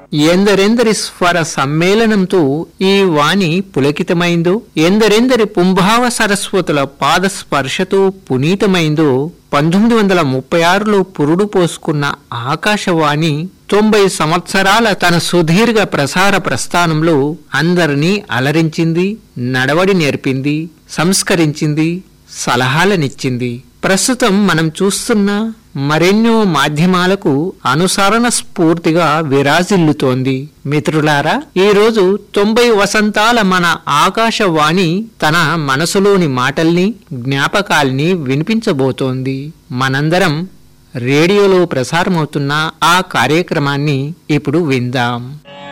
ఎందరెందరి స్వర సమ్మేళనంతో ఈ వాణి పులకితమైందో ఎందరెందరి పుంభావ సరస్వతుల పాద స్పర్శతో పునీతమైందో పంతొమ్మిది వందల ముప్పై ఆరులో పురుడు పోసుకున్న ఆకాశవాణి తొంభై సంవత్సరాల తన సుదీర్ఘ ప్రసార ప్రస్థానంలో అందరినీ అలరించింది నడవడి నేర్పింది సంస్కరించింది సలహాలనిచ్చింది ప్రస్తుతం మనం చూస్తున్న మరెన్నో మాధ్యమాలకు అనుసరణ స్ఫూర్తిగా విరాజిల్లుతోంది మిత్రులారా ఈరోజు తొంభై వసంతాల మన ఆకాశవాణి తన మనసులోని మాటల్ని జ్ఞాపకాల్ని వినిపించబోతోంది మనందరం రేడియోలో ప్రసారమవుతున్న ఆ కార్యక్రమాన్ని ఇప్పుడు విందాం